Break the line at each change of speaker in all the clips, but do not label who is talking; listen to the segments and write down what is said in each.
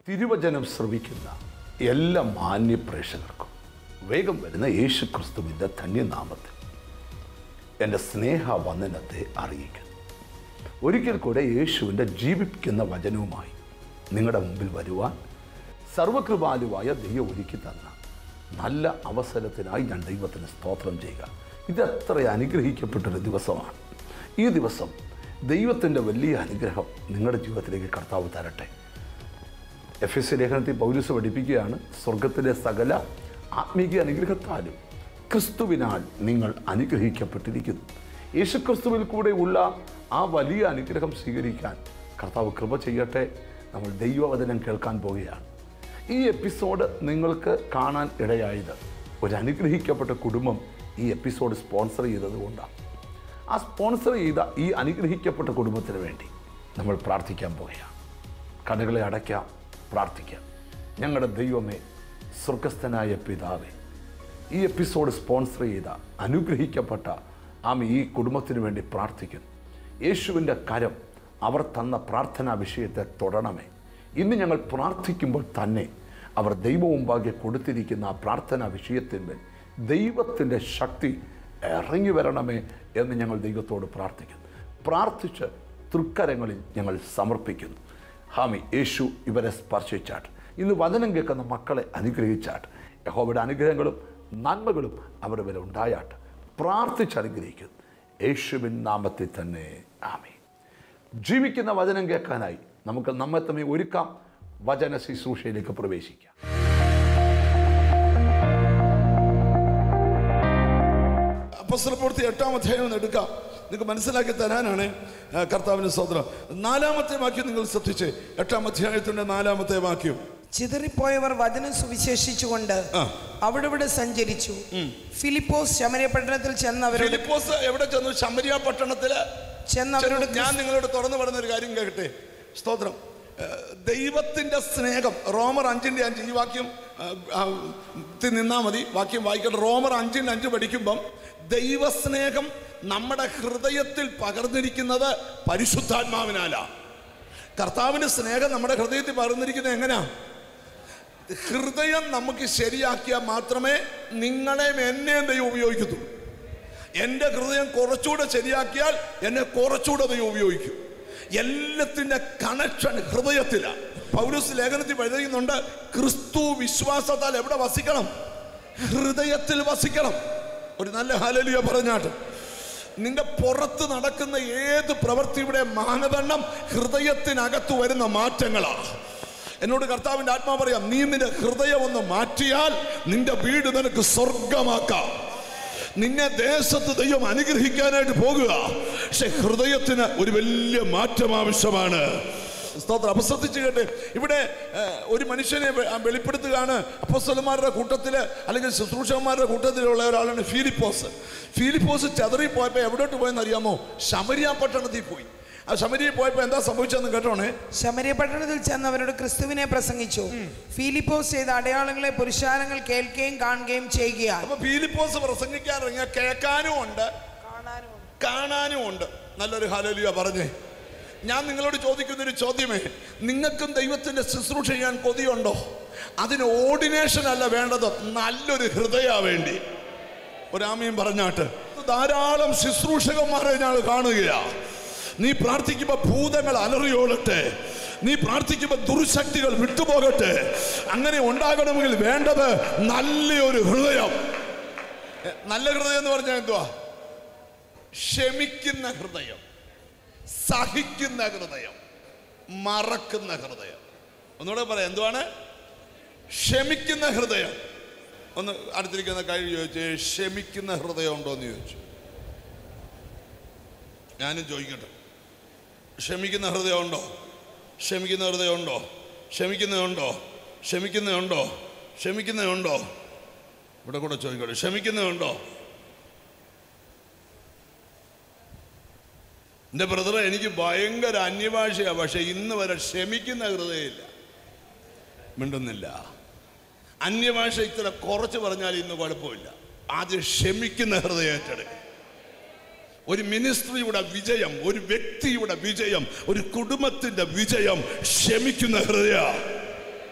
തിരുവചനം ശ്രവിക്കുന്ന എല്ലാ മാന്യ പ്രേക്ഷകർക്കും വേഗം വരുന്ന യേശു ക്രിസ്തുവിൻ്റെ ധന്യനാമത്തിൽ എൻ്റെ സ്നേഹവന്ദനത്തെ അറിയിക്കുന്നു ഒരിക്കൽ കൂടെ യേശുവിൻ്റെ ജീവിക്കുന്ന വചനവുമായി നിങ്ങളുടെ മുമ്പിൽ വരുവാൻ സർവകൃപാലുവായ ദൈവം ഒരുക്കി തന്ന നല്ല അവസരത്തിനായി ഞാൻ ദൈവത്തിന് സ്തോത്രം ചെയ്യുക ഇത് എത്ര അനുഗ്രഹിക്കപ്പെട്ടൊരു ദിവസമാണ് ഈ ദിവസം ദൈവത്തിൻ്റെ വലിയ അനുഗ്രഹം നിങ്ങളുടെ ജീവിതത്തിലേക്ക് കർത്താവ് തരട്ടെ എഫ് എസ് ലേഖനത്തിൽ പൗലൂസ് പഠിപ്പിക്കുകയാണ് സ്വർഗത്തിലെ സകല ആത്മീയ അനുഗ്രഹത്താലും ക്രിസ്തുവിനാൽ നിങ്ങൾ അനുഗ്രഹിക്കപ്പെട്ടിരിക്കുന്നു യേശു ക്രിസ്തുവിൽ കൂടെ ഉള്ള ആ വലിയ അനുഗ്രഹം സ്വീകരിക്കാൻ കർത്താവ് കൃപ ചെയ്യട്ടെ നമ്മൾ ദൈവവചനം കേൾക്കാൻ പോവുകയാണ് ഈ എപ്പിസോഡ് നിങ്ങൾക്ക് കാണാൻ ഇടയായത് ഒരു അനുഗ്രഹിക്കപ്പെട്ട കുടുംബം ഈ എപ്പിസോഡ് സ്പോൺസർ ചെയ്തതുകൊണ്ടാണ് ആ സ്പോൺസർ ചെയ്ത ഈ അനുഗ്രഹിക്കപ്പെട്ട കുടുംബത്തിന് വേണ്ടി നമ്മൾ പ്രാർത്ഥിക്കാൻ പോവുകയാണ് കടകളെ അടയ്ക്കാം പ്രാർത്ഥിക്കാം ഞങ്ങളുടെ ദൈവമേ സ്വർഗസ്ഥനായ പിതാവേ ഈ എപ്പിസോഡ് സ്പോൺസർ ചെയ്ത അനുഗ്രഹിക്കപ്പെട്ട ആമ ഈ കുടുംബത്തിന് വേണ്ടി പ്രാർത്ഥിക്കുന്നു യേശുവിൻ്റെ കരം അവർ തന്ന പ്രാർത്ഥനാ വിഷയത്തെ തൊടണമേ ഇന്ന് ഞങ്ങൾ പ്രാർത്ഥിക്കുമ്പോൾ തന്നെ അവർ ദൈവ മുമ്പാകെ കൊടുത്തിരിക്കുന്ന ആ പ്രാർത്ഥനാ വിഷയത്തിന്മേൽ ദൈവത്തിൻ്റെ ശക്തി ഇറങ്ങി വരണമേ എന്ന് ഞങ്ങൾ ദൈവത്തോട് പ്രാർത്ഥിക്കുന്നു പ്രാർത്ഥിച്ച് തൃക്കരങ്ങളിൽ ഞങ്ങൾ സമർപ്പിക്കുന്നു ഹാമി യേശു ഇവരെ സ്പർശിച്ചാട്ട് ഇന്ന് വചനം കേൾക്കുന്ന മക്കളെ അനുഗ്രഹിച്ചാട്ട് യഹോവയുടെ അനുഗ്രഹങ്ങളും നന്മകളും അവരുടെ മേലെ ഉണ്ടായാട്ട് പ്രാർത്ഥിച്ച് അനുഗ്രഹിക്കുന്നു യേശുവിൻ നാമത്തിൽ തന്നെ ആമി ജീവിക്കുന്ന വചനം കേൾക്കാനായി നമുക്ക് നമ്മെ തമ്മിൽ ഒരുക്കാം വചന ശുശ്രൂഷയിലേക്ക് പ്രവേശിക്കാം
അപ്പസ്തല പ്രവൃത്തി എട്ടാം അധ്യായം ഒന്ന് എടുക്കാം നിങ്ങൾക്ക് മനസ്സിലാക്കി തരാനാണ് ആ, കർത്താവിന് സ്വതന്ത്രം നാലാമത്തെ വാക്യം നിങ്ങൾ ശ്രദ്ധിച്ച് എട്ടാം അധ്യായത്തിന്റെ നാലാമത്തെ വാക്യം
ചിതറിപ്പോയവർ വചനം സുവിശേഷിച്ചുകൊണ്ട്
ആ.
അവിടെ ഇവിടെ സഞ്ചരിച്ചു ഫിലിപ്പോസ് ശമര്യ പട്ടണത്തിൽ ചെന്ന് അവരോട്
ഫിലിപ്പോസ് എവിടെ ചെന്നു ശമരിയ പട്ടണത്തില്
ചെന്ന് അവരോട്
ഞാൻ നിങ്ങളോട് തുറന്നു പറയുന്ന ഒരു കാര്യം കേൾക്കട്ടെ സ്തോത്രം ആ, ദൈവത്തിന്റെ സ്നേഹം റോമർ അഞ്ചിന്റെ അഞ്ച് ഈ വാക്യം ആ, ആ, ത്തിൽ നിന്നാ മതി വാക്യം വായിക്കട്ടെ റോമർ അഞ്ചിന്റെ അഞ്ച് പഠിക്കുമ്പം ദൈവസ്നേഹം നമ്മുടെ ഹൃദയത്തിൽ പകർന്നിരിക്കുന്നത് പരിശുദ്ധാത്മാവിനാലാ കർത്താവിന്റെ സ്നേഹം നമ്മുടെ ഹൃദയത്തിൽ പകർന്നിരിക്കുന്നത് എങ്ങനെയാ ഹൃദയം നമുക്ക് ശരിയാക്കിയാൽ മാത്രമേ നിങ്ങളെയും എന്നെയും ദൈവം ഉപയോഗിക്കത്തുള്ളൂ എൻ്റെ ഹൃദയം കുറച്ചുകൂടെ ശരിയാക്കിയാൽ എന്നെ കുറച്ചുകൂടെ ദൈവം ഉപയോഗിക്കും എല്ലാത്തിൻ്റെ കണക്ഷൻ ഹൃദയത്തിലാണ് പൗലൂസ് ലേഖനത്തിൽ എഴുതുന്നുണ്ട് ക്രിസ്തു വിശ്വാസത്താൽ എവിടെ വസിക്കണം ഹൃദയത്തിൽ വസിക്കണം ഒരു നല്ല ഹാലലിയ പറഞ്ഞാട്ട് നിന്റെ പുറത്ത് നടക്കുന്ന ഏത് പ്രവൃത്തിയുടെ മാനദണ്ഡം ഹൃദയത്തിനകത്ത് വരുന്ന മാറ്റങ്ങളാണ് എന്നോട് കർത്താവിന്റെ ആത്മാ പറയാം നീ നിന്റെ ഹൃദയം ഒന്ന് മാറ്റിയാൽ നിന്റെ വീട് നിനക്ക് സ്വർഗമാക്കാം നിന്നെ ദേശത്ത് ദൈവം അനുഗ്രഹിക്കാനായിട്ട് പോകുക പക്ഷെ ഹൃദയത്തിന് ഒരു വലിയ മാറ്റം ആവശ്യമാണ് സ്തോത്രം അപ്പൊ ശ്രദ്ധിച്ചു കേട്ടെ ഇവിടെ ഏഹ്, ഒരു മനുഷ്യനെ വെ- ആ, വെളിപ്പെടുത്തുകയാണ് അപ്പസ്വലന്മാരുടെ കൂട്ടത്തിൽ അല്ലെങ്കിൽ ശുശ്രൂഷകന്മാരുടെ കൂട്ടത്തിലുള്ള ഒരാളാണ് ഫിലിപ്പോസ് ഫിലിപ്പോസ് ചതറിപ്പോയപ്പോൾ എവിടോട്ട് പോയെന്ന് അറിയാമോ ശമരിയ പട്ടണത്തിൽ പോയി ആ ശമരിയിൽ പോയപ്പോൾ എന്താ സംഭവിച്ചതെന്ന് കേട്ടോണേ
ശമര്യ പട്ടണത്തിൽ ചെന്ന് അവരോട് ക്രിസ്തുവിനെ പ്രസംഗിച്ചു ഫിലിപ്പോസ് ചെയ്ത അടയാളങ്ങളെ പുരുഷാരങ്ങൾ കേൾക്കുകയും കാണുകയും ചെയ്യുകയാണ്
അപ്പൊ ഫിലിപ്പോസ് പ്രസംഗിക്കാനിറങ്ങിയ കേൾക്കാനും ഉണ്ട്
കാണാനും
കാണാനും ഉണ്ട് നല്ലൊരു ഹാലലിയ പറഞ്ഞേ ഞാൻ നിങ്ങളോട് ചോദിക്കുന്ന ഒരു ചോദ്യമേ നിങ്ങൾക്കും ദൈവത്തിന്റെ ശുശ്രൂഷ ചെയ്യാൻ കൊതിയുണ്ടോ അതിന് ഓർഡിനേഷൻ അല്ല വേണ്ടത് നല്ലൊരു ഹൃദയ വേണ്ടി ഒരാമയും പറഞ്ഞാട്ട് ധാരാളം ശുശ്രൂഷകന്മാരെ ഞാൻ കാണുകയാ നീ പ്രാർത്ഥിക്കുമ്പോൾ ഭൂതങ്ങൾ അലറിയോളട്ടെ നീ പ്രാർത്ഥിക്കുമ്പോൾ ദുർശക്തികൾ വിട്ടുപോകട്ടെ അങ്ങനെ ഉണ്ടാകണമെങ്കിൽ വേണ്ടത് നല്ലൊരു ഹൃദയം എ, നല്ല ഹൃദയം എന്ന് പറഞ്ഞാൽ എന്തുവാ ക്ഷമിക്കുന്ന ഹൃദയം സഹിക്കുന്ന ഹൃദയം മറക്കുന്ന ഹൃദയം ഒന്നുകൂടെ പറയാം എന്തുവാണ് ക്ഷമിക്കുന്ന ഹൃദയം ഒന്ന് അടുത്തിരിക്കുന്ന കഴിവ് ചോദിച്ചു ക്ഷമിക്കുന്ന ഹൃദയം ഉണ്ടോ എന്ന് ചോദിച്ചു ഞാനും ചോദിക്കട്ടെ ക്ഷമിക്കുന്ന ഹൃദയം ഉണ്ടോ ക്ഷമിക്കുന്ന ഹൃദയം ഉണ്ടോ ക്ഷമിക്കുന്നതുണ്ടോ ക്ഷമിക്കുന്നതുണ്ടോ ക്ഷമിക്കുന്നതുണ്ടോ ഇവിടെ കൂടെ ചോദിക്കട്ടെ ക്ഷമിക്കുന്നതുണ്ടോ എൻ്റെ ബ്രദറെ എനിക്ക് ഭയങ്കര അന്യഭാഷയാണ് പക്ഷെ ഇന്ന് വരെ ക്ഷമിക്കുന്ന ഹൃദയമില്ല മിണ്ടുന്നില്ല അന്യഭാഷ ഇത്ര കുറച്ച് പറഞ്ഞാൽ ഇന്ന് കുഴപ്പമില്ല ആദ്യം ക്ഷമിക്കുന്ന ഹൃദയം ഏറ്റെടുക്കുക ഒരു മിനിസ്ട്രിയുടെ വിജയം ഒരു വ്യക്തിയുടെ വിജയം ഒരു കുടുംബത്തിന്റെ വിജയം ക്ഷമിക്കുന്ന ഹൃദയ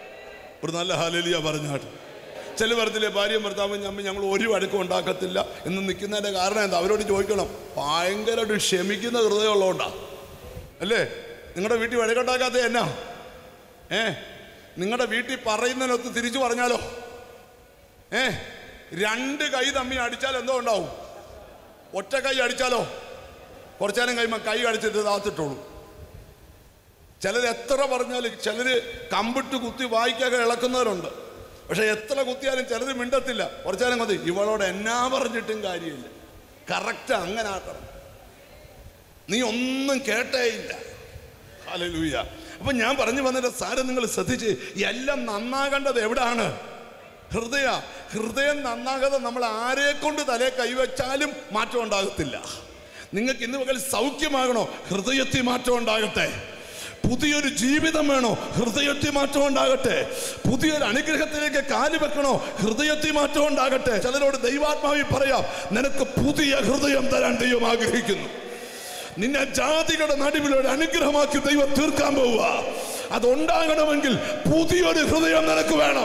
ഒരു നല്ല ഹാലലിയ പറഞ്ഞാട്ട് ചില പറഞ്ഞില്ലേ ഭാര്യയും ഭർത്താവും ഞമ്മ ഞങ്ങൾ ഒരു വഴക്കും ഉണ്ടാക്കത്തില്ല എന്ന് നിൽക്കുന്നതിൻ്റെ കാരണം എന്താ അവരോട് ചോദിക്കണം ഭയങ്കരമായിട്ട് ക്ഷമിക്കുന്ന ഹൃദയമുള്ളതുകൊണ്ടാ അല്ലേ നിങ്ങളുടെ വീട്ടിൽ വഴക്കുണ്ടാക്കാത്ത എന്നാ ഏ നിങ്ങളുടെ വീട്ടിൽ പറയുന്നതിനൊത്ത് തിരിച്ചു പറഞ്ഞാലോ ഏ രണ്ട് കൈ തമ്മി അടിച്ചാൽ എന്തോ ഉണ്ടാവും ഒറ്റ കൈ അടിച്ചാലോ കുറച്ചേരം കഴിയുമ്പോൾ കൈ അടിച്ചിട്ട് താത്തിട്ടുള്ളൂ ചിലർ എത്ര പറഞ്ഞാലും ചിലർ കമ്പിട്ട് കുത്തി വായിക്കൊക്കെ ഇളക്കുന്നവരുണ്ട് പക്ഷെ എത്ര കുത്തിയാലും ചിലർ മിണ്ടത്തില്ല കുറച്ചേരം മതി ഇവളോട് എന്നാ പറഞ്ഞിട്ടും കാര്യമില്ല കറക്റ്റ് അങ്ങനെ ആക്കണം നീ ഒന്നും കേട്ടേ ഇല്ല ഹല്ലേലൂയ അപ്പൊ ഞാൻ പറഞ്ഞു വന്നിട്ട് സാരം നിങ്ങൾ ശ്രദ്ധിച്ച് എല്ലാം നന്നാകേണ്ടത് എവിടാണ് ഹൃദയ ഹൃദയം നന്നാകാതെ നമ്മൾ ആരെ കൊണ്ട് തലേ കൈവച്ചാലും മാറ്റം ഉണ്ടാകത്തില്ല നിങ്ങൾക്ക് ഇന്ന് പകൽ സൗഖ്യമാകണോ ഹൃദയത്തിൽ മാറ്റം ഉണ്ടാകട്ടെ പുതിയൊരു ജീവിതം വേണോ ഹൃദയത്തിൽ മാറ്റം ഉണ്ടാകട്ടെ പുതിയൊരു അനുഗ്രഹത്തിലേക്ക് കാല് വെക്കണോ ഹൃദയത്തിൽ മാറ്റം ഉണ്ടാകട്ടെ ചിലരോട് ദൈവാത്മാവിൽ പറയാം നിനക്ക് പുതിയ ഹൃദയം തരാൻ ദൈവം ആഗ്രഹിക്കുന്നു നിന്നെ ജാതികളുടെ നടുവിൽ ഒരു അനുഗ്രഹമാക്കി ദൈവം തീർക്കാൻ പോവുക അതുണ്ടാകണമെങ്കിൽ പുതിയൊരു ഹൃദയം നിനക്ക് വേണം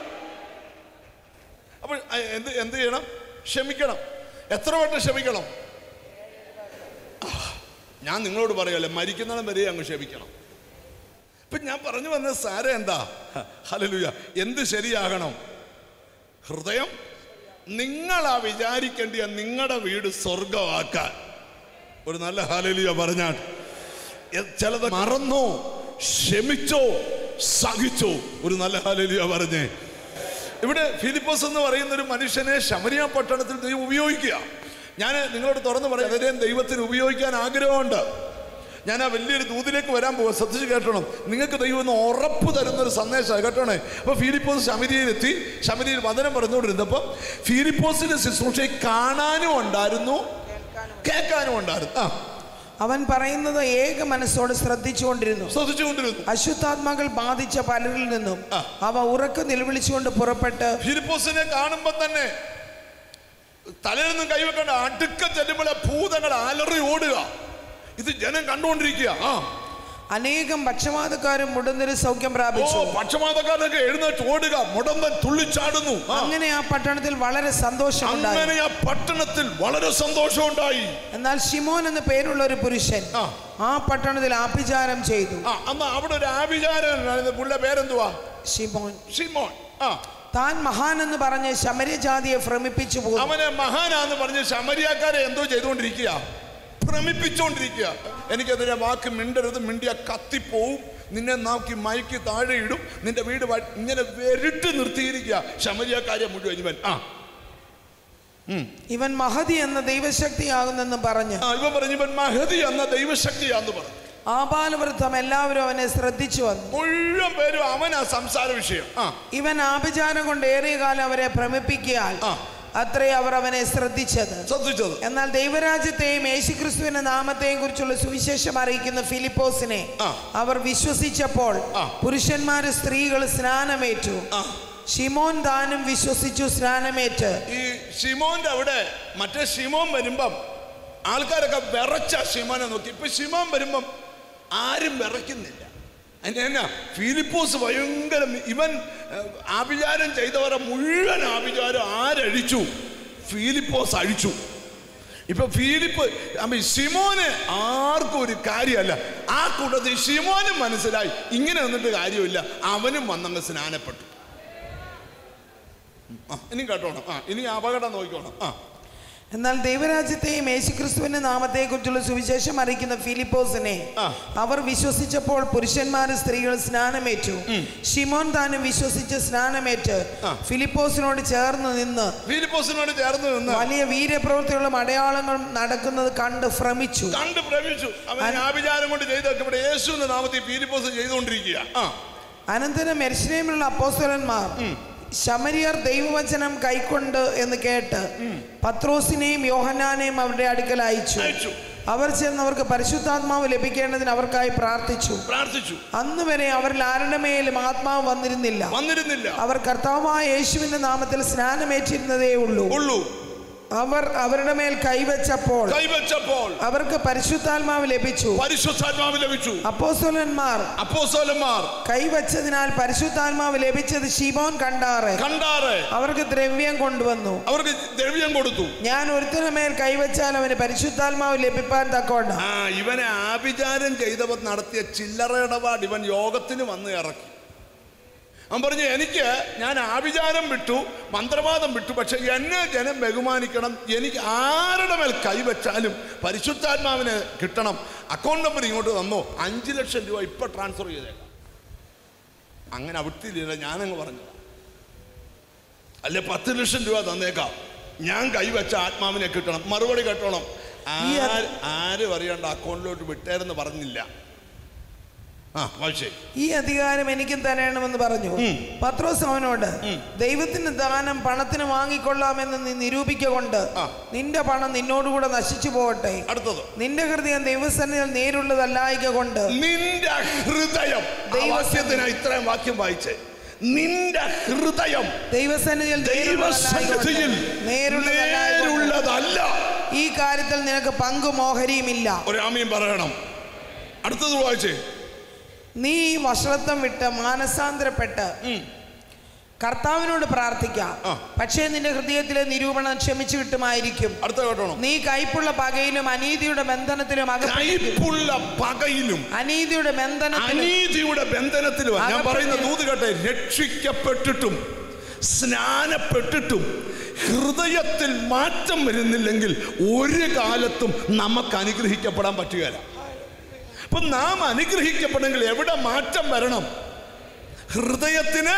അപ്പോൾ അ- എന്ത് എന്ത് ചെയ്യണം ക്ഷമിക്കണം എത്ര വട്ടം ക്ഷമിക്കണം ആ, ഞാൻ നിങ്ങളോട് പറയല്ലേ മരിക്കുന്നിടം വരെ അങ്ങ് ക്ഷമിക്കണം ഇപ്പൊ ഞാൻ പറഞ്ഞു വന്ന സാരം എന്താ ഹലലുയ എന്ത് ശരിയാകണം ഹൃദയം നിങ്ങളാ വിചാരിക്കേണ്ടിയ നിങ്ങളുടെ വീട് സ്വർഗമാക്കാൻ ഒരു നല്ല ഹാലലിയ പറഞ്ഞാൽ എ- ചിലത് മറന്നോ ക്ഷമിച്ചോ സഹിച്ചോ ഒരു നല്ല ഹാലലിയ പറഞ്ഞേ ഇവിടെ ഫിലിപ്പോസ് എന്ന് പറയുന്ന ഒരു മനുഷ്യനെ ശമരിയ പട്ടണത്തിൽ ദൈവം ഉപയോഗിക്കുക ഞാൻ നിങ്ങളോട് തുറന്നു പറയാം അതിനെയും ദൈവത്തിന് ഉപയോഗിക്കാൻ ആഗ്രഹമുണ്ട് ഞാൻ ആ വലിയൊരു ദൂതിലേക്ക് വരാൻ പോവാ ശ്രദ്ധിച്ച് കേട്ടണം നിങ്ങൾക്ക് ദൈവം ഒന്ന് ഉറപ്പ് തരുന്ന ഒരു സന്ദേശമാണ് കേട്ടോണേ അപ്പൊ ഫിലിപ്പോസ് ശമരിയിലെത്തി ശമരിയിൽ വചനം പറഞ്ഞുകൊണ്ടിരുന്നപ്പം ഫിലിപ്പോസിന്റെ ശുശ്രൂഷയെ കാണാനും ഉണ്ടായിരുന്നു കേൾക്കാനും ഉണ്ടായിരുന്നു ആ
അവൻ പറയുന്നത് ഏക മനസ്സോട് ശ്രദ്ധിച്ചുകൊണ്ടിരുന്നു
ശ്രദ്ധിച്ചുകൊണ്ടിരുന്നു
അശുദ്ധാത്മാക്കൾ ബാധിച്ച പലരിൽ നിന്നും
ആ.
അവ ഉറക്കെ നിലവിളിച്ചുകൊണ്ട് പുറപ്പെട്ട്
ഫിലിപ്പോസിനെ കാണുമ്പോ തന്നെ തലയിൽ നിന്നും കൈവെക്കേണ്ട അടുക്ക ചെല്ലുമ്പോഴെ ഭൂതങ്ങൾ അലറി ഓടുക ഇത് ജനം കണ്ടുകൊണ്ടിരിക്കുക ആ
അനേകം പക്ഷപാതക്കാരും മുടന്നൊരു സൗഖ്യം
ഓ
പ്രാപിച്ചു
പക്ഷപാതക്കാരനൊക്കെ എഴുന്നേറ്റ് ഓടുക മുടന്തൻ തുള്ളിച്ചാടുന്നു ആ.
അങ്ങനെ ആ പട്ടണത്തിൽ വളരെ സന്തോഷമുണ്ടായി
അങ്ങനെ ആ പട്ടണത്തിൽ വളരെ സന്തോഷമുണ്ടായി
എന്നാൽ ഷിമോൻ എന്ന പേരുള്ള ഒരു പുരുഷൻ
ആ.
ആ പട്ടണത്തിൽ ആഭിചാരം ചെയ്തു
ആ അന്ന് അവിടെ ഒരു ആഭിചാരൻ പുള്ളിയുടെ പേരെന്തുവാ
ഷിമോൻ
ഷിമോൻ ആ
താൻ മഹാൻ എന്ന് പറഞ്ഞ് ശമര്യജാതിയെ ഭ്രമിപ്പിച്ചു പോന്നു
അവനെ മഹാനാന്ന് പറഞ്ഞ് ശമരിയാക്കാരെ എന്തോ ചെയ്തുകൊണ്ടിരിക്കുക ഭ്രമിപ്പിച്ചുകൊണ്ടിരിക്കുക എനിക്കെതിരെ വാക്ക് മിണ്ടരുത് മിണ്ടിയ കത്തിപ്പോവും നിന്നെ നോക്കി മയക്കി താഴെ ഇടും നിന്റെ വീട് വ- ഇങ്ങനെ വെരിട്ട് നിർത്തിയിരിക്കുക ശമരിയാക്കാരെ മുഴുവൻ ഇവൻ ആ
ഇവൻ മഹതി എന്ന ദൈവശക്തിയാകുന്നെന്ന് പറഞ്ഞ്
ആ, ഇവൻ പറഞ്ഞു ഇവൻ മഹതി എന്ന ദൈവശക്തിയാന്ന് പറഞ്ഞു
ആപാലവൃത്തം എല്ലാവരും അവനെ ശ്രദ്ധിച്ചു വന്നു
മുഴുവൻ പേരും അവനാ സംസാര വിഷയം ആ
ഇവൻ ആഭിചാരം കൊണ്ട് ഏറിയ കാലം അവരെ ഭ്രമിപ്പിക്കിയാൽ
ആ.
അത്രേ അവർ അവനെ ശ്രദ്ധിച്ചത്
ശ്രദ്ധിച്ചത്
എന്നാൽ ദൈവരാജ്യത്തെയും യേശുക്രിസ്തുവിന്റെ നാമത്തെയും കുറിച്ചുള്ള സുവിശേഷം അറിയിക്കുന്ന ഫിലിപ്പോസിനെ
ആ.
അവർ വിശ്വസിച്ചപ്പോൾ
ആ.
പുരുഷന്മാര് സ്ത്രീകൾ സ്നാനമേറ്റു
ആ
ഷിമോൻ താനും വിശ്വസിച്ചു സ്നാനമേറ്റ്
ഈ ഷിമോന്റെ അവിടെ മറ്റേ ഷിമോൻ വരുമ്പം ആൾക്കാരൊക്കെ വിറച്ച ഷിമോനെ നോക്കി ഇപ്പൊ ഷിമോൻ വരുമ്പം ആരും വിറയ്ക്കുന്നില്ല അതിന്റെ എന്നാ ഫിലിപ്പോസ് ഭയങ്കര ഇവൻ ഏഹ്, ആഭിചാരം ചെയ്തവരെ മുഴുവൻ ആഭിചാരം ആരഴിച്ചു ഫിലിപ്പോസ് അഴിച്ചു ഇപ്പൊ ഫിലിപ്പ് അമ്മ ഷിമോന് ആർക്കും ഒരു കാര്യമല്ല ആ കൂട്ടത്തിൽ ഷിമോനും മനസ്സിലായി ഇങ്ങനെ നിന്നിട്ട് കാര്യമില്ല അവനും വന്നങ്ങ് സ്നാനപ്പെട്ടു ആ ഇനി കേട്ടോണം ആ ഇനി അപകടം നോക്കിക്കോണം ആ
എന്നാൽ ദൈവരാജ്യത്തെയും യേശുക്രിസ്തുവിന്റെ നാമത്തെ കുറിച്ചുള്ള സുവിശേഷം അറിയിക്കുന്ന ഫിലിപ്പോസിനെ
ആ.
അവർ വിശ്വസിച്ചപ്പോൾ പുരുഷന്മാരും സ്ത്രീകൾ സ്നാനമേറ്റു ഷിമോൻ താനും വിശ്വസിച്ച് സ്നാനമേറ്റ്
ആ.
ഫിലിപ്പോസിനോട് ചേർന്ന് നിന്ന്
ഫിലിപ്പോസിനോട് ചേർന്ന് നിന്ന്
വലിയ വീരപ്രവൃത്തികളും അടയാളങ്ങളും നടക്കുന്നത് കണ്ട് ഭ്രമിച്ചു
കണ്ട് പ്രവേശിച്ചു അവൻ ആഭിചാരം കൊണ്ട് ചെയ്തൊക്കെ ഇവിടെ യേശുവിന്റെ നാമത്തിൽ ഫിലിപ്പോസ് ചെയ്തുകൊണ്ടിരിക്കുക ആ
അനന്തരം എരിശിലേമിലുള്ള അപ്പോസ്തലന്മാർ ശമരിയർ ദൈവവചനം കൈക്കൊണ്ട് എന്ന് കേട്ട് പത്രോസിനെയും യോഹന്നാനെയും അവരുടെ അടുക്കൽ അയച്ചു
അയച്ചു
അവർ ചെന്ന് അവർക്ക് പരിശുദ്ധാത്മാവ് ലഭിക്കേണ്ടതിന് അവർക്കായി പ്രാർത്ഥിച്ചു
പ്രാർത്ഥിച്ചു
അന്ന് വരെ അവരിൽ ആരുടെ മേലും ആത്മാവ് വന്നിരുന്നില്ല
വന്നിരുന്നില്ല
അവർ കർത്താവായ യേശുവിന്റെ നാമത്തിൽ സ്നാനമേറ്റിരുന്നതേ ഉള്ളൂ
ഉള്ളൂ
അവർ അവരുടെ മേൽ കൈവച്ചപ്പോൾ
കൈവച്ചപ്പോൾ
അവർക്ക് പരിശുദ്ധാത്മാവ് ലഭിച്ചു
പരിശുദ്ധാത്മാവ് ലഭിച്ചു
അപ്പോസ്തലന്മാർ
അപ്പോസ്തലന്മാർ
കൈവച്ചതിനാൽ പരിശുദ്ധാത്മാവ് ലഭിച്ചത് ശിമോൻ കണ്ടാറ്
കണ്ടാറ്
അവർക്ക് ദ്രവ്യം കൊണ്ടുവന്നു
അവർക്ക് ദ്രവ്യം കൊടുത്തു
ഞാൻ ഒരുത്തിനു മേൽ കൈവച്ചാൽ അവന് പരിശുദ്ധാത്മാവ് ലഭിപ്പാൻ തക്കോണ്ട
ആ ഇവനെ ആഭിചാരം ചെയ്തവർ നടത്തിയ ചില്ലറ ഇടപാട് ഇവൻ യോഗത്തിന് വന്ന് ഇറക്കി അവൻ പറഞ്ഞു എനിക്ക് ഞാൻ ആഭിചാരം വിട്ടു മന്ത്രവാദം വിട്ടു പക്ഷെ എന്നെ ജനം ബഹുമാനിക്കണം എനിക്ക് ആരുടെ മേൽ കൈവച്ചാലും പരിശുദ്ധാത്മാവിന് കിട്ടണം അക്കൗണ്ട് നമ്പർ ഇങ്ങോട്ട് തന്നോ അഞ്ച് ലക്ഷം രൂപ ഇപ്പൊ ട്രാൻസ്ഫർ ചെയ്തേക്കാം അങ്ങനെ അവിടുത്തില്ല ഞാനങ്ങ് പറഞ്ഞത് അല്ലെ പത്ത് ലക്ഷം രൂപ തന്നേക്കാം ഞാൻ കൈവച്ച ആത്മാവിനെ കിട്ടണം മറുപടി കേട്ടോണം
ഈ അത്-
ആര് ആരും അറിയാണ്ട് അക്കൗണ്ടിലോട്ട് വിട്ടേരെന്ന് പറഞ്ഞില്ല ആ പക്ഷേ
ഈ അധികാരം എനിക്കും തരണമെന്ന് പറഞ്ഞു പത്രോസ് അവനോട് ദൈവത്തിന് ദാനം പണത്തിന് വാങ്ങിക്കൊള്ളാമെന്ന് നീ നിരൂപിക്കൊണ്ട്
ആ.
നിന്റെ പണം നിന്നോടുകൂടെ നശിച്ചു പോകട്ടെ
അടുത്തത്
നിന്റെ ഹൃദയം ദൈവസന്നിധിയിൽ നേരുള്ളതല്ലായിക കൊണ്ട്
നിന്റെ ഹൃദയം ആ
ദൈവസന്നിധി.
വാക്യത്തിനാ ഇത്രയും വാക്യം വായിച്ചേ നിന്റെ ഹൃദയം
ദൈവസന്നിധിയിൽ
ദൈവസന്നിധിയിൽ
നേരുള്ളതല്ലായിക കൊണ്ട്
നേരുള്ളതല്ല
ഈ കാര്യത്തിൽ നിനക്ക് പങ്കും ഓഹരിയുമില്ല
ഒരു ആമയും പറയണം അടുത്തത് വായിച്ചേ
നീ ഈ വഷളത്വം വിട്ട് മാനസാന്തരപ്പെട്ട് കർത്താവിനോട് പ്രാർത്ഥിക്കാം
ആ.
പക്ഷേ നിന്റെ ഹൃദയത്തിലെ നിരൂപണം ക്ഷമിച്ചു കിട്ടുമായിരിക്കും
അടുത്ത കേട്ടോണം
നീ കൈപ്പുള്ള പകയിലും അനീതിയുടെ ബന്ധനത്തിലും അകപ്പെട്ടിരിക്കും
കൈപ്പുള്ള പകയിലും
അനീതിയുടെ ബന്ധനത്തിലും
അനീതിയുടെ ബന്ധനത്തിലും ഞാൻ
അകപ്പെട്ട്
പറയുന്ന ദൂത് കേട്ടെ രക്ഷിക്കപ്പെട്ടിട്ടും സ്നാനപ്പെട്ടിട്ടും ഹൃദയത്തിൽ മാറ്റം വരുന്നില്ലെങ്കിൽ ഒരു കാലത്തും നമുക്ക് അനുഗ്രഹിക്കപ്പെടാൻ പറ്റുകയില്ല അപ്പൊ നാം അനുഗ്രഹിക്കപ്പെടെങ്കിൽ എവിടെ മാറ്റം വരണം ഹൃദയത്തിന്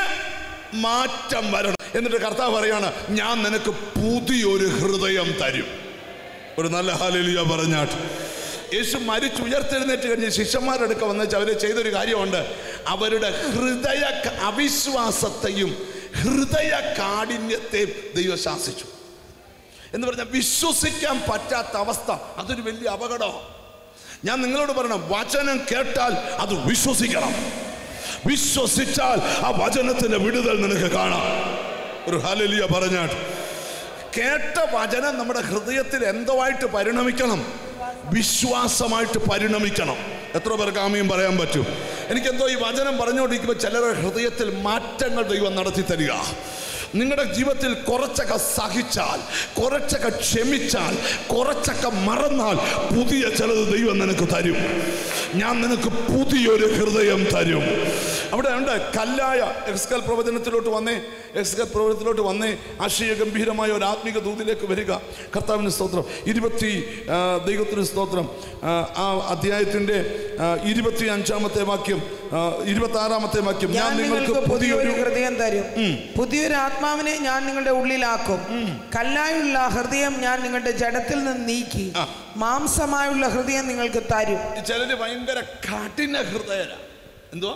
മാറ്റം വരണം എന്നിട്ട് കർത്താവ് പറയാണ് ഞാൻ നിനക്ക് പുതിയൊരു ഹൃദയം തരും ഒരു നല്ല ഹാലലിയ പറഞ്ഞാട്ട് യേശു മരിച്ചു ഉയർത്തെഴുന്നേറ്റ് കഴിഞ്ഞ് ശിഷ്യന്മാരുടെ അടുക്ക വന്നിച്ച് അവർ ചെയ്തൊരു കാര്യമുണ്ട് അവരുടെ ഹൃദയ ക- അവിശ്വാസത്തെയും ഹൃദയ കാഠിന്യത്തെയും ദൈവം ശാസിച്ചു എന്ന് പറഞ്ഞാൽ വിശ്വസിക്കാൻ പറ്റാത്ത അവസ്ഥ അതൊരു വലിയ അപകടമാണ് ഞാൻ നിങ്ങളോട് പറയണം വചനം കേട്ടാൽ അത് വിശ്വസിക്കണം വിശ്വസിച്ചാൽ ആ വചനത്തിന്റെ വിടുതൽ നിനക്ക് കാണാം ഒരു ഹലലിയ പറഞ്ഞാട്ട് കേട്ട വചനം നമ്മുടെ ഹൃദയത്തിൽ എന്തോ ആയിട്ട് പരിണമിക്കണം വിശ്വാസമായിട്ട് പരിണമിക്കണം എത്ര പേർക്ക് ആമയും പറയാൻ പറ്റും എനിക്കെന്തോ ഈ വചനം പറഞ്ഞുകൊണ്ടിരിക്കുമ്പോൾ ചിലരുടെ ഹൃദയത്തിൽ മാറ്റങ്ങൾ ദൈവം നടത്തി തരിക നിങ്ങളുടെ ജീവിതത്തിൽ കുറച്ചൊക്കെ സഹിച്ചാൽ കുറച്ചൊക്കെ ക്ഷമിച്ചാൽ കുറച്ചൊക്കെ മറന്നാൽ പുതിയ ചിലത് ദൈവം നിനക്ക് തരും ഞാൻ നിനക്ക് പുതിയൊരു ഹൃദയം തരും അവിടെ ഉണ്ട് കല്ലായ എക്സ്കൽ പ്രവചനത്തിലോട്ട് വന്നേ എക്സ്കൽ പ്രവചനത്തിലോട്ട് വന്നേ ആശയ ഗംഭീരമായ ഒരു ആത്മീക ദൂതിലേക്ക് വരിക കർത്താവിന് സ്തോത്രം ഇരുപത്തി ആ, ദൈവത്തിന് സ്തോത്രം ആ, ആ അധ്യായത്തിൻ്റെ ഇരുപത്തി അഞ്ചാമത്തെ വാക്യം ഇരുപത്തി ആറാമത്തെ വാക്യം
ഞാൻ നിങ്ങൾക്ക് പുതിയൊരു ഹൃദയം തരും പുതിയൊരു ആത്മാവിനെ ഞാൻ നിങ്ങളുടെ ഉള്ളിലാക്കും കല്ലായുള്ള ഹൃദയം ഞാൻ നിങ്ങളുടെ ജഡത്തിൽ നിന്ന് നീക്കി
ആ.
മാംസമായുള്ള ഹൃദയം നിങ്ങൾക്ക് തരും
ചിലര് ഭയങ്കര കഠിന ഹൃദയര എന്തുവാ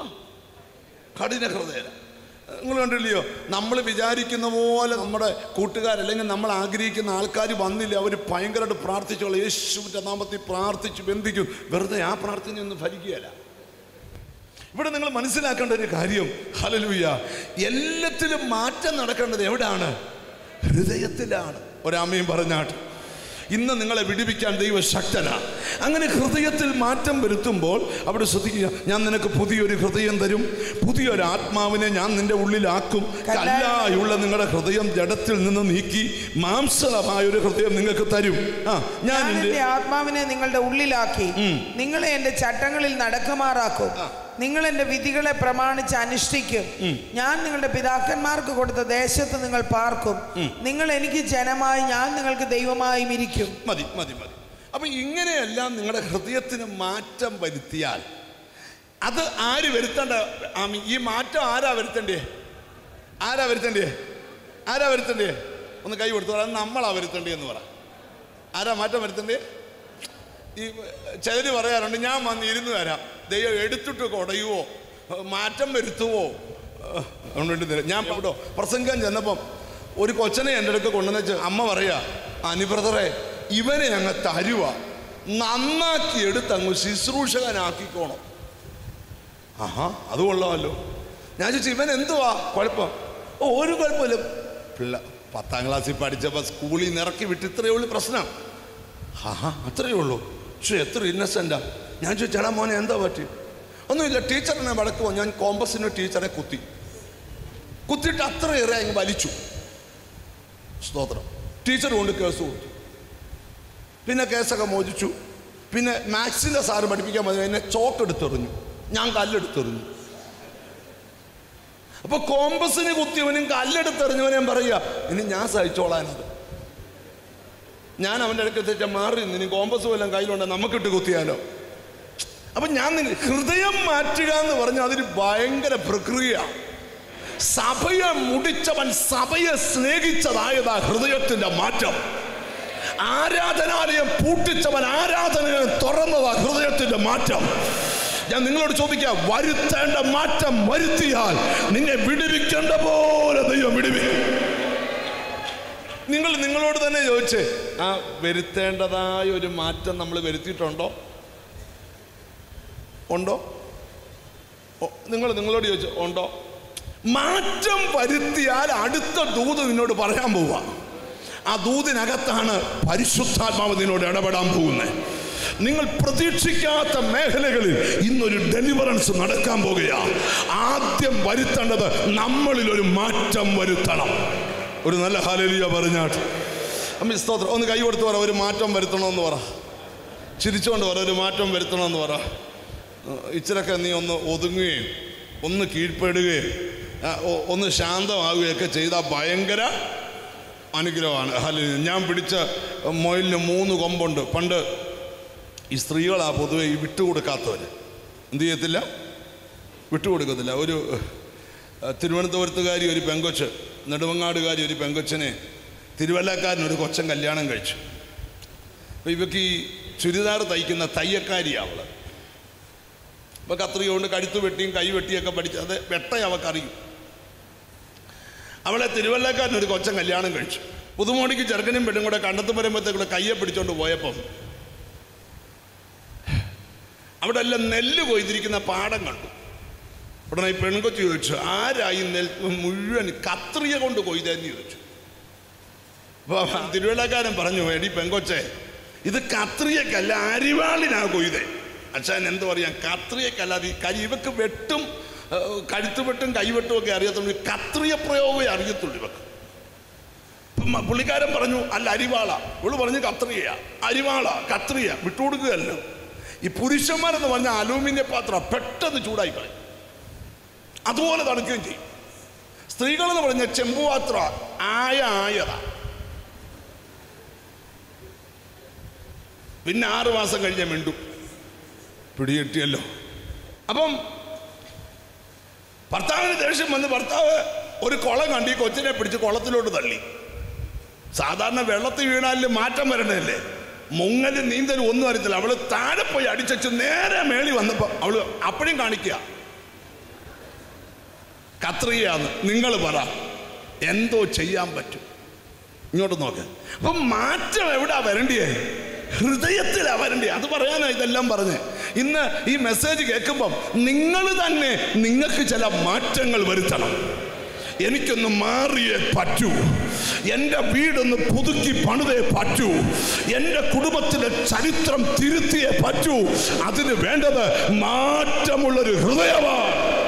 കഠിന ഹൃദയര നിങ്ങൾ കണ്ടില്ലയോ നമ്മൾ വിചാരിക്കുന്ന പോലെ നമ്മുടെ കൂട്ടുകാർ അല്ലെങ്കിൽ നമ്മൾ ആഗ്രഹിക്കുന്ന ആൾക്കാർ വന്നില്ല അവർ ഭയങ്കരമായിട്ട് പ്രാർത്ഥിച്ചോളൂ യേശുവിൻ്റെ നാമത്തിൽ പ്രാർത്ഥിച്ച് ബന്ധിക്കും വെറുതെ ആ പ്രാർത്ഥനയൊന്നും ഫലിക്കുകയല്ല ഇവിടെ നിങ്ങൾ മനസ്സിലാക്കേണ്ട ഒരു കാര്യം ഹലലൂയ എല്ലാത്തിലും മാറ്റം നടക്കേണ്ടത് എവിടാണ് ഹൃദയത്തിലാണ് ഒരാമയും പറഞ്ഞാട്ട് ഇന്ന് നിങ്ങളെ വിടിവിക്കാൻ ദൈവ ശക്തനാണ് അങ്ങനെ ഹൃദയത്തിൽ മാറ്റം വരുത്തുമ്പോൾ അവിടെ ശ്രദ്ധിക്കുക ഞാൻ നിനക്ക് പുതിയൊരു ഹൃദയം തരും പുതിയൊരു ആത്മാവിനെ ഞാൻ നിന്റെ ഉള്ളിലാക്കും കല്ലായുള്ള നിങ്ങളുടെ ഹൃദയം ജഡത്തിൽ നിന്ന് നീക്കി മാംസളമായ ഒരു ഹൃദയം നിങ്ങൾക്ക് തരും ആ ഞാൻ
ഞാൻ
എൻ്റെ
എന്റെ ആത്മാവിനെ നിങ്ങളുടെ ഉള്ളിലാക്കി നിങ്ങളെ എന്റെ ചട്ടങ്ങളിൽ നടക്കുമാറാക്കും നിങ്ങൾ എന്റെ വിധികളെ പ്രമാണിച്ച് അനുഷ്ഠിക്കും ഞാൻ നിങ്ങളുടെ പിതാക്കന്മാർക്ക് കൊടുത്ത ദേശത്ത് നിങ്ങൾ പാർക്കും നിങ്ങൾ എനിക്ക് ജനമായി ഞാൻ നിങ്ങൾക്ക് ദൈവമായും ഇരിക്കും
മതി മതി മതി അപ്പൊ ഇങ്ങനെയെല്ലാം നിങ്ങളുടെ ഹൃദയത്തിന് മാറ്റം വരുത്തിയാൽ അത് ആര് വരുത്തേണ്ട ആമി ഈ മാറ്റം ആരാ വരുത്തണ്ടേ ആരാ വരുത്തണ്ടേ ആരാ വരുത്തണ്ടേ ഒന്ന് കൈ കൊടുത്തു പറയാം നമ്മളാ വരുത്തണ്ടേ എന്ന് പറ ആരാ മാറ്റം വരുത്തണ്ടേ ഈ ചിലര് പറയാറുണ്ട് ഞാൻ വന്ന് ഇരുന്ന് തരാം ദൈവം എടുത്തിട്ട് കുടയുവോ മാറ്റം വരുത്തുവോ അതുകൊണ്ട് തരാം ഞാൻ ഇവിടെ പ്രസംഗം ചെന്നപ്പം ഒരു കൊച്ചനെ എൻ്റെ അടുക്ക് കൊണ്ടുവന്ന് വെച്ച് അമ്മ പറയാ അനുബ്രദറെ ഇവനെ അങ്ങ് തരുക നന്നാക്കി എടുത്ത് അങ്ങ് ശുശ്രൂഷകനാക്കിക്കോണം ആഹാ അത് കൊള്ളാമല്ലോ ഞാൻ ചോദിച്ചു ഇവൻ എന്തുവാ കുഴപ്പം ഓ ഒരു കുഴപ്പമില്ല പിള്ള പത്താം ക്ലാസ്സിൽ പഠിച്ചപ്പോൾ സ്കൂളിൽ നിന്ന് ഇറക്കി വിട്ട് ഇത്രയേ ഉള്ളൂ പ്രശ്നം ആഹാ അത്രയേ ഉള്ളൂ പക്ഷേ എത്ര ഇന്നസെൻ്റാ ഞാൻ ചോദിച്ചു ചേട്ടാ മോനെ എന്താ പറ്റി ഒന്നുമില്ല ടീച്ചറിനെ വടക്കുമോ ഞാൻ കോമ്പസിന് ടീച്ചറെ കുത്തി കുത്തിയിട്ട് അത്രയേറെ അങ്ങ് വലിച്ചു സ്തോത്രം ടീച്ചർ കൊണ്ട് കേസ് കൊടുത്തു പിന്നെ കേസൊക്കെ മോചിച്ചു പിന്നെ മാത്സിൻ്റെ സാറ് പഠിപ്പിക്കാൻ മതി എന്നെ ചോക്ക് എടുത്തെറിഞ്ഞു ഞാൻ കല്ലെടുത്തെറിഞ്ഞു അപ്പൊ കോമ്പസിന് കുത്തിയവനും കല്ലെടുത്തെറിഞ്ഞവനെയും പറയുക ഇനി ഞാൻ സഹിച്ചോളാനത് ഞാൻ അവൻ്റെ അടുത്ത് തെറ്റ മാറി നിന്ന് ഇനി കോമ്പസ് വല്ലതും കയ്യിലുണ്ട് നമുക്കിട്ട് കുത്തിയാലോ അപ്പൊ ഞാൻ നിങ്ങ- ഹൃദയം മാറ്റുക എന്ന് പറഞ്ഞാൽ അതൊരു ഭയങ്കര പ്രക്രിയ സഭയെ മുടിച്ചവൻ സഭയെ സ്നേഹിച്ചതായതാ ഹൃദയത്തിന്റെ മാറ്റം ആരാധനാലയം പൂട്ടിച്ചവൻ ആരാധനയെ തുറന്നതാ ഹൃദയത്തിന്റെ മാറ്റം ഞാൻ നിങ്ങളോട് ചോദിക്കാം വരുത്തേണ്ട മാറ്റം വരുത്തിയാൽ നിന്നെ വിടുവിക്കേണ്ട പോലെ ദൈവം വിടുവിക്കും നിങ്ങൾ നിങ്ങളോട് തന്നെ ചോദിച്ചേ ആ വരുത്തേണ്ടതായ ഒരു മാറ്റം നമ്മൾ വരുത്തിയിട്ടുണ്ടോ ഉണ്ടോ നിങ്ങൾ നിങ്ങളോട് ചോദിച്ചു ഉണ്ടോ മാറ്റം വരുത്തിയാൽ അടുത്ത ദൂത് നിന്നോട് പറയാൻ പോവുക ആ ദൂതിനകത്താണ് പരിശുദ്ധാത്മാവ് നിന്നോട് ഇടപെടാൻ പോകുന്നത് നിങ്ങൾ പ്രതീക്ഷിക്കാത്ത മേഖലകളിൽ ഇന്നൊരു ഡെലിവറൻസ് നടക്കാൻ പോകുകയാ ആദ്യം വരുത്തേണ്ടത് നമ്മളിൽ ഒരു മാറ്റം വരുത്തണം ഒരു നല്ല ഹാലലിയ പറഞ്ഞാട്ട് അമ്മ സ്തോത്രം ഒന്ന് കൈ കൊടുത്ത് പറ ഒരു മാറ്റം വരുത്തണമെന്ന് പറ ചിരിച്ചുകൊണ്ട് പറ ഒരു മാറ്റം വരുത്തണമെന്ന് പറ ഇച്ചിരൊക്കെ നീ ഒന്ന് ഒതുങ്ങുകയും ഒന്ന് കീഴ്പ്പെടുകയും ആ, ഒ- ഒന്ന് ശാന്തമാവുകയൊക്കെ ചെയ്താൽ ഭയങ്കര അനുഗ്രഹമാണ് ഹലോ ഞാൻ പിടിച്ച മൊയിലിന് മൂന്ന് കൊമ്പുണ്ട് പണ്ട് ഈ സ്ത്രീകളാ പൊതുവെ ഈ വിട്ടുകൊടുക്കാത്തവർ എന്ത് ചെയ്യത്തില്ല വിട്ടുകൊടുക്കത്തില്ല ഒരു ഏഹ്, തിരുവനന്തപുരത്തുകാരി ഒരു പെങ്കൊച്ച് നെടുമങ്ങാടുകാരി ഒരു പെങ്കൊച്ചിനെ തിരുവല്ലക്കാരൻ ഒരു കൊച്ചൻ കല്യാണം കഴിച്ചു അപ്പോൾ ഇവക്ക് ഈ ചുരിദാർ തയ്ക്കുന്ന തയ്യക്കാരിയാ അവള് അപ്പോൾ കത്രിക കൊണ്ട് കഴുത്ത് വെട്ടിയും കൈ വെട്ടിയൊക്കെ പഠിച്ച് അത് വെട്ട അവക്കറിയും അവളെ തിരുവല്ലക്കാരൻ ഒരു കൊച്ചൻ കല്യാണം കഴിച്ചു പുതുമോടിക്ക് ചെറുക്കനും പെണ്ണും കൂടെ കണ്ടെത്തു വരുമ്പോഴത്തേക്കൂടെ കയ്യെ പിടിച്ചോണ്ട് പോയപ്പം അവിടെ എല്ലാം നെല്ല് കൊയ്തിരിക്കുന്ന പാടം കണ്ടു ഉടനെ ഈ പെൺകൊച്ചു ചോദിച്ചു ആരായി നെൽ മുഴുവൻ കത്രിക കൊണ്ട് കൊയ്തെന്ന് ചോദിച്ചു അപ്പൊ തിരുവല്ലക്കാരൻ പറഞ്ഞു എടി പെങ്കൊച്ചെ ഇത് കത്രിയക്കല്ല അരിവാളിനാ കൊയ്തേ അച്ഛൻ എന്ത് പറയാം കത്രിയക്കല്ല അത് ഈ കരി ഇവക്ക് വെട്ടും ഏഹ്, കഴുത്ത് വെട്ടും കൈവെട്ടും ഒക്കെ അറിയത്തുള്ളൂ ഈ കത്രിയ പ്രയോഗമേ അറിയത്തുള്ളൂ ഇവക്ക് ഇപ്പം മ- പുള്ളിക്കാരൻ പറഞ്ഞു അല്ല അരിവാള ഇവള് പറഞ്ഞു കത്രിയ അരിവാള കത്രിയ വിട്ടുകൊടുക്കുകയല്ല ഈ പുരുഷന്മാരെന്ന് പറഞ്ഞ അലൂമിനിയ പാത്രം പെട്ടെന്ന് ചൂടായി പറയും അതുപോലെ തണുക്കുകയും ചെയ്യും സ്ത്രീകളെന്ന് പറഞ്ഞ ചെമ്പുപാത്ര ആയ ആയതാ പിന്നെ ആറ് മാസം കഴിഞ്ഞ മിണ്ടു പിടികിട്ടിയല്ലോ അപ്പം ഭർത്താവിന് ദേഷ്യം വന്ന് ഭർത്താവ് ഒരു കുളം കണ്ട് ഈ കൊച്ചിനെ പിടിച്ച് കുളത്തിലോട്ട് തള്ളി സാധാരണ വെള്ളത്തിൽ വീണാലും മാറ്റം വരണല്ലേ മുങ്ങലും നീന്തലും ഒന്നും അറിയത്തില്ല അവള് താഴെ പോയി അടിച്ചു നേരെ മേളി വന്നപ്പോ അവള് അപ്പോഴും കാണിക്കുക കത്രികയാന്ന് നിങ്ങൾ പറ എന്തോ ചെയ്യാൻ പറ്റും ഇങ്ങോട്ട് നോക്ക് അപ്പൊ മാറ്റം എവിടാ വരണ്ടിയേ ഹൃദയത്തിലാ വരണ്ടേ അത് പറയാനാ ഇതെല്ലാം പറഞ്ഞ് ഇന്ന് ഈ മെസ്സേജ് കേൾക്കുമ്പം നിങ്ങൾ തന്നെ നിങ്ങൾക്ക് ചില മാറ്റങ്ങൾ വരുത്തണം എനിക്കൊന്ന് മാറിയേ പറ്റൂ എൻ്റെ വീടൊന്ന് പുതുക്കി പണിതേ പറ്റൂ എൻ്റെ കുടുംബത്തിലെ ചരിത്രം തിരുത്തിയേ പറ്റൂ അതിന് വേണ്ടത് മാറ്റമുള്ളൊരു ഹൃദയമാണ്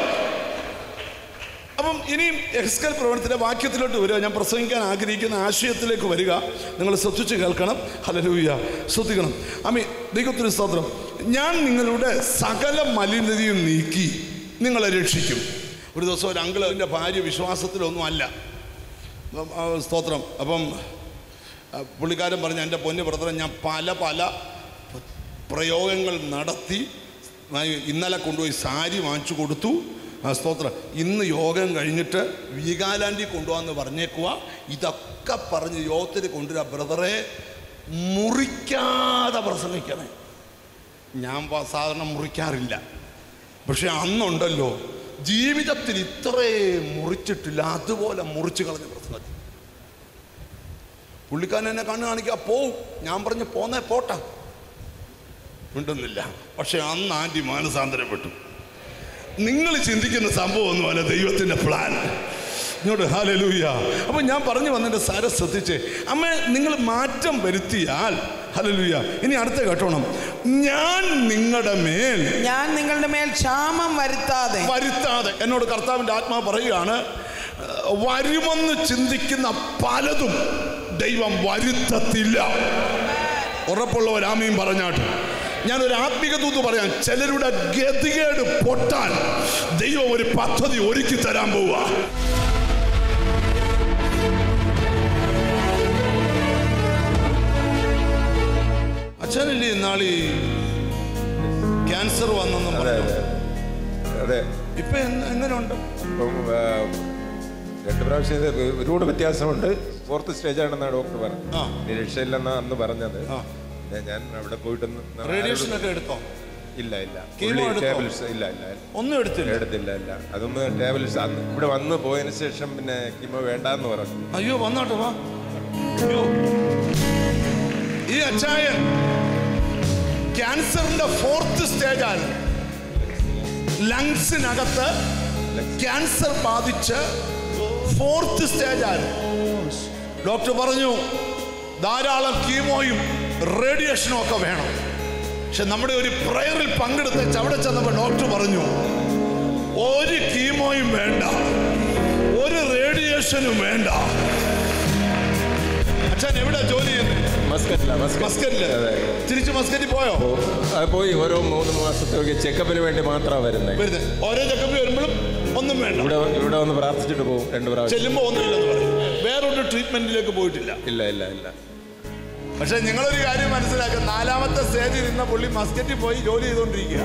അപ്പം ഇനിയും എക്സ്കൽ പ്രവർത്തന വാക്യത്തിലോട്ട് വരിക ഞാൻ പ്രസംഗിക്കാൻ ആഗ്രഹിക്കുന്ന ആശയത്തിലേക്ക് വരിക നിങ്ങൾ ശ്രദ്ധിച്ച് കേൾക്കണം ഹലലൂയ ശ്രദ്ധിക്കണം അമ്മി ദൈവത്തിന് സ്തോത്രം ഞാൻ നിങ്ങളുടെ സകല മലിനതയും നീക്കി നിങ്ങളെ രക്ഷിക്കും ഒരു ദിവസം ഒരു അങ്കിൾ എൻ്റെ ഭാര്യ വിശ്വാസത്തിലൊന്നും അല്ല അപ്പം, ആ, സ്തോത്രം അപ്പം ആ, പുള്ളിക്കാരൻ പറഞ്ഞു എൻ്റെ പൊന്നു ബ്രദറെ ഞാൻ പല പല പ്രയോഗങ്ങൾ നടത്തി ഞാൻ ഇന്നലെ കൊണ്ടുപോയി സാരി വാങ്ങിച്ചു കൊടുത്തു ആ സ്തോത്രം ഇന്ന് യോഗം കഴിഞ്ഞിട്ട് വീഗാലാൻഡിൽ കൊണ്ടുപോകാന്ന് പറഞ്ഞേക്കുക ഇതൊക്കെ പറഞ്ഞ് യോഗത്തിൽ കൊണ്ടുവരാ ബ്രദറെ മുറിക്കാതെ പ്രസംഗിക്കണേ ഞാൻ പ- സാധാരണ മുറിക്കാറില്ല പക്ഷെ അന്നുണ്ടല്ലോ ജീവിതത്തിൽ ഇത്രയും മുറിച്ചിട്ടില്ല അതുപോലെ മുറിച്ച് കളഞ്ഞ പ്രസംഗത്തിൽ പുള്ളിക്കാരൻ എന്നെ കണ്ണു കാണിക്കുക പോവും ഞാൻ പറഞ്ഞു പോന്നേ പോട്ടെ മിണ്ടുന്നില്ല പക്ഷെ അന്ന് ആൻറ്റി മാനസാന്തരപ്പെട്ടു നിങ്ങൾ ചിന്തിക്കുന്ന സംഭവമൊന്നുമല്ല ദൈവത്തിൻ്റെ പ്ലാൻ ഇങ്ങോട്ട് ഹാലലൂയ അപ്പൊ ഞാൻ പറഞ്ഞു വന്നതിന്റെ സാര ശ്രദ്ധിച്ച് അമ്മ നിങ്ങൾ മാറ്റം വരുത്തിയാൽ ഹലലൂയ ഇനി അടുത്ത കേട്ടോണം ഞാൻ നിങ്ങളുടെ മേൽ
ഞാൻ നിങ്ങളുടെ മേൽ ക്ഷാമം വരുത്താതെ
വരുത്താതെ എന്നോട് കർത്താവിൻ്റെ ആത്മാവ് പറയുകയാണ് "ഏഹ്, വരുമെന്ന് ചിന്തിക്കുന്ന പലതും ദൈവം വരുത്തത്തില്ല ഉറപ്പുള്ളവർ ആമയും പറഞ്ഞാട്ട് ഞാനൊരു ആത്മീക തൂത്ത് പറയാം ചിലരുടെ ഗതികേട് പൊട്ടാൻ ദൈവം ഒരു പദ്ധതി ഒരുക്കി തരാൻ പോവുക അച്ഛനല്ലേ ഇന്നാളി ക്യാൻസർ വന്നെന്നും
അതെ
പറഞ്ഞു
അതെ അതെ
ഇപ്പൊ എങ്ങ- എങ്ങനെയുണ്ട്
ഇപ്പം ആ, രണ്ട് പ്രാവശ്യം ഇത് ഒരുപാട് വ്യത്യാസമുണ്ട് ഫോർത്ത് സ്റ്റേജ് ആണെന്നാണ് ഡോക്ടർ
ആ.
പറഞ്ഞത് രക്ഷയില്ലെന്നാണ് അന്ന് പറഞ്ഞത്
ആ.
പിന്നെ ഞാൻ അവിടെ പോയിട്ടൊന്ന്
റേഡിയേഷൻ ഒക്കെ എടുത്തോ
ഇല്ല ഇല്ല
കീമോ എടുത്തോ?
ടേബിൾസ് ഇല്ല ഇല്ല
ഒന്നും എടുത്തില്ല
എടുത്തില്ല ഇല്ല അതൊന്ന് ടേബിൾസ് അന്ന് ഇവിടെ വന്ന് പോയതിന് ശേഷം പിന്നെ കിമോ വേണ്ടാന്ന് പറഞ്ഞു
അയ്യോ വന്നാട്ടെ വാ അയ്യോ ഈ അച്ചായൻ ക്യാൻസറിന്റെ ഫോർത്ത് സ്റ്റേജ് ആണ് ലങ്സിനകത്ത് ക്യാൻസർ ബാധിച്ച് ഫോർത്ത് സ്റ്റേജ് ആണ് ഡോക്ടർ പറഞ്ഞു ധാരാളം കീമോയും റേഡിയേഷനും ഒക്കെ വേണം പക്ഷെ നമ്മുടെ ഒരു പ്രയറിൽ പങ്കെടുത്ത് അവിടെ ചെന്നപ്പോൾ ഡോക്ടർ പറഞ്ഞു ഒരു കീമോയും വേണ്ട ഒരു റേഡിയേഷനും വേണ്ട അച്ഛൻ എവിടെ ജോലി ചെയ്യുന്നത്
മസ്കറ്റില്ല മസ്കറ്റ്
മസ്കറ്റില്
അതെ
തിരിച്ച് മസ്കറ്റിൽ പോയോ
അത് പോയി ഓരോ മൂന്ന് മാസത്തേക്ക് ചെക്കപ്പിന് വേണ്ടി മാത്രമാണ് വരുന്നത്
വരുന്നത് ഓരോ ചെക്കപ്പ് വരുമ്പോഴും ഒന്നും വേണ്ട
ഇവിടെ ഇവിടെ വന്ന് പ്രാർത്ഥിച്ചിട്ട് പോകും രണ്ട് പ്രാവശ്യം
ചെല്ലുമ്പോൾ ഒന്നുമില്ലെന്ന് പറയും വേറൊരു ട്രീറ്റ്മെന്റിലേക്ക് പോയിട്ടില്ല
ഇല്ല ഇല്ല ഇല്ല
പക്ഷെ നിങ്ങളൊരു കാര്യം മനസ്സിലാക്കുക നാലാമത്തെ സ്റ്റേജിൽ നിന്ന പുള്ളി മസ്കറ്റിൽ പോയി ജോലി ചെയ്തുകൊണ്ടിരിക്കുക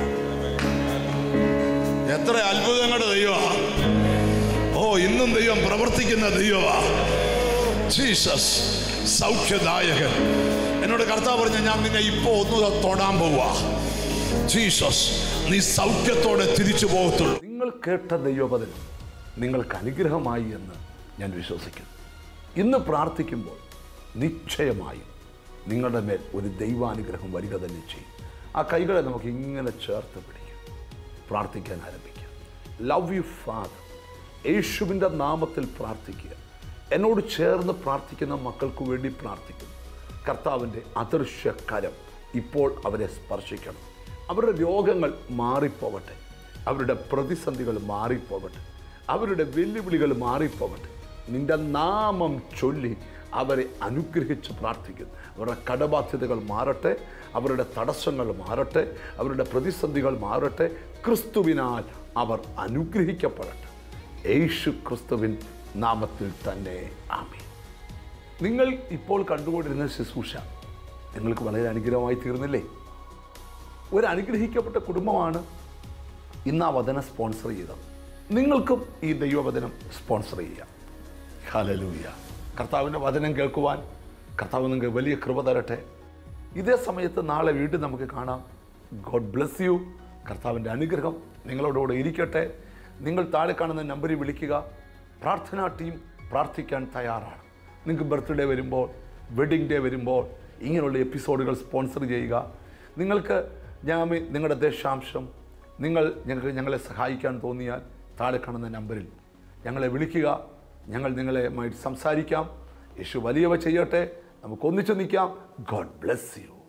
എത്ര അത്ഭുതങ്ങളുടെ ദൈവമാ ഓ ഇന്നും ദൈവം പ്രവർത്തിക്കുന്ന ദൈവമാ ജീസസ് സൗഖ്യദായകൻ എന്നോട് കർത്താവ് പറഞ്ഞ ഞാൻ നിന്നെ ഇപ്പോ ഒന്ന് തൊടാൻ പോവാ ജീസസ് നീ സൗഖ്യത്തോടെ തിരിച്ചു പോകത്തുള്ളൂ
നിങ്ങൾ കേട്ട ദൈവപദനം നിങ്ങൾക്ക് അനുഗ്രഹമായി എന്ന് ഞാൻ വിശ്വസിക്കുന്നു ഇന്ന് പ്രാർത്ഥിക്കുമ്പോൾ നിശ്ചയമായും നിങ്ങളുടെ മേൽ ഒരു ദൈവാനുഗ്രഹം വരിക തന്നെ ചെയ്യും ആ കൈകളെ നമുക്ക് ഇങ്ങനെ ചേർത്ത് പിടിക്കാം പ്രാർത്ഥിക്കാൻ ആരംഭിക്കാം ലവ് യു ഫാദർ യേശുവിൻ്റെ നാമത്തിൽ പ്രാർത്ഥിക്കുക എന്നോട് ചേർന്ന് പ്രാർത്ഥിക്കുന്ന മക്കൾക്ക് വേണ്ടി പ്രാർത്ഥിക്കുന്നു കർത്താവിൻ്റെ അദൃശ്യ കരം ഇപ്പോൾ അവരെ സ്പർശിക്കണം അവരുടെ രോഗങ്ങൾ മാറിപ്പോവട്ടെ അവരുടെ പ്രതിസന്ധികൾ മാറിപ്പോവട്ടെ അവരുടെ വെല്ലുവിളികൾ മാറിപ്പോവട്ടെ നിന്റെ നാമം ചൊല്ലി അവരെ അനുഗ്രഹിച്ച് പ്രാർത്ഥിക്കുന്നു അവരുടെ കടബാധ്യതകൾ മാറട്ടെ അവരുടെ തടസ്സങ്ങൾ മാറട്ടെ അവരുടെ പ്രതിസന്ധികൾ മാറട്ടെ ക്രിസ്തുവിനാൽ അവർ അനുഗ്രഹിക്കപ്പെടട്ടെ യേശു ക്രിസ്തുവിൻ നാമത്തിൽ തന്നെ ആമീൻ നിങ്ങൾ ഇപ്പോൾ കണ്ടുകൊണ്ടിരുന്ന ശുശ്രൂഷ നിങ്ങൾക്ക് വളരെ അനുഗ്രഹമായി തീർന്നില്ലേ ഒരു അനുഗ്രഹിക്കപ്പെട്ട കുടുംബമാണ് ഇന്ന് ആ വചനം സ്പോൺസർ ചെയ്തത് നിങ്ങൾക്കും ഈ ദൈവവചനം സ്പോൺസർ ചെയ്യാം ഹലലൂയ കർത്താവിൻ്റെ വചനം കേൾക്കുവാൻ കർത്താവ് നിങ്ങൾക്ക് വലിയ കൃപ തരട്ടെ ഇതേ സമയത്ത് നാളെ വീണ്ടും നമുക്ക് കാണാം ഗോഡ് ബ്ലെസ് യു കർത്താവിൻ്റെ അനുഗ്രഹം നിങ്ങളോടുകൂടെ ഇരിക്കട്ടെ നിങ്ങൾ താഴെ കാണുന്ന നമ്പറിൽ വിളിക്കുക പ്രാർത്ഥനാ ടീം പ്രാർത്ഥിക്കാൻ തയ്യാറാണ് നിങ്ങൾക്ക് ബർത്ത്ഡേ വരുമ്പോൾ വെഡിങ് ഡേ വരുമ്പോൾ ഇങ്ങനെയുള്ള എപ്പിസോഡുകൾ സ്പോൺസർ ചെയ്യുക നിങ്ങൾക്ക് ഞാൻ നിങ്ങളുടെ ദേശാംശം നിങ്ങൾ ഞങ്ങൾക്ക് ഞങ്ങളെ സഹായിക്കാൻ തോന്നിയാൽ താഴെ കാണുന്ന നമ്പറിൽ ഞങ്ങളെ വിളിക്കുക ഞങ്ങൾ നിങ്ങളുമായി സംസാരിക്കാം യേശു വലിയവ ചെയ്യട്ടെ നമുക്ക് ഒന്നിച്ചു നിൽക്കാം ഗോഡ് ബ്ലെസ് യു